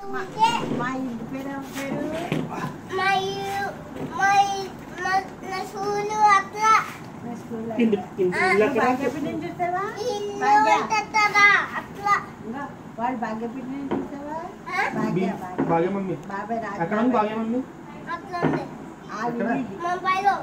ఉంటే మా ఇంటి పేరు ఏం పేరు మా ఇల్లు మా ఇల్లు- మా- నా స్కూలు అట్లా నా స్కూల్ ఇంటి ఇంటి ఇల్లు ఎక్కడ భాగ్యపతి నుంచి చూసావా ఇల్లు భాగ్య ఉంటుందా అట్లా ఇంకా వాడు భాగ్యపతి నుంచి చూసావా ఆ? భాగ్య బి- భాగ్య భాగ్య మమ్మీ బాబాయ్ రాజు ఎక్కడ ఉంది భాగ్య మమ్మీ అట్లా ఉంది ఆ ఎక్కడ? ఇల్లు ముంబైలో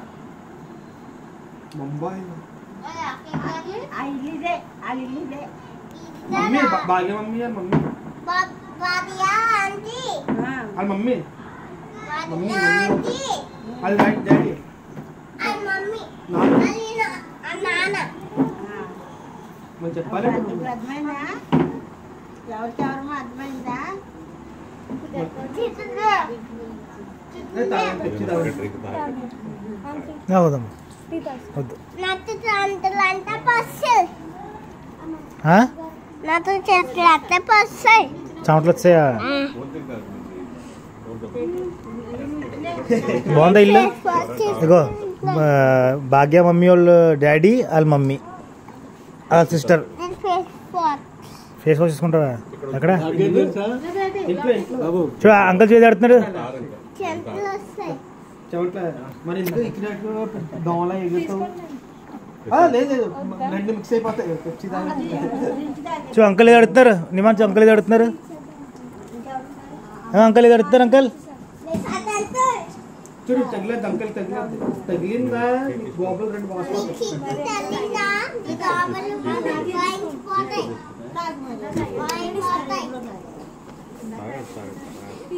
ముంబై ఆ ఇల్లు ఇదే ఆ ఇల్లు ఇదే మమ్మీ భా- భాగ్య మమ్మీ అని మమ్మీ బాబియా ఆంటీ ఆ, వాళ్ళ మమ్మీ బాబియా ఆంటీ వాళ్ళ డాడీ డాడీ అది మమ్మీ నాన్న అది నా- ఆ నాన్న ఆ. మనం చెప్పాలి ఇప్పుడు ఇప్పుడు అర్థమైందా ఎవరికి ఎవరమో అర్థమైందా చిత్తుగా ఏ, తాగండి, తెచ్చి తాగండి. వద్దమ్మా వద్దు నట్టు చెట్లు అంటే పస్సు ఆ? నట్టు చెట్లు అంటే పస్సు చెమటలు వచ్చాయా బాగుందా ఇల్లు ఇగో బా- భాగ్య మమ్మీ వాళ్ళు డాడీ వాళ్ళ మమ్మీ వాళ్ళ సిస్టర్ ఫేస్ వాష్ చేసుకుంటారా ఎక్కడ ఇంట్లో ఇంట్లో చూ అంకల్ చేసి ఆడుతున్నారు చెట్లు వస్తాయి చెమట్ల మరి ఎందుకు ఇచ్చినట్టు దోమలా ఎగురుతావు ఆ, లేదు లేదు రెండు మిక్స్ అయిపోతాయి పెప్సీ తాగి చూ అంకల్ ఏది ఆడుతున్నారు నిమాన్స్ అంకల్ ఏది ఆడుతున్నారు ఆ, అంకల్ ఏది ఆడుతున్నారు అంకల్ అదంతా చూడు తగిలేదు అంకల్ తగిలేదు తగిలిందా గోపలు రెండు వాసన చిక్కు తల్లినా నీ కావాలి వాయించిపోతాయి వాయించిపోతాయి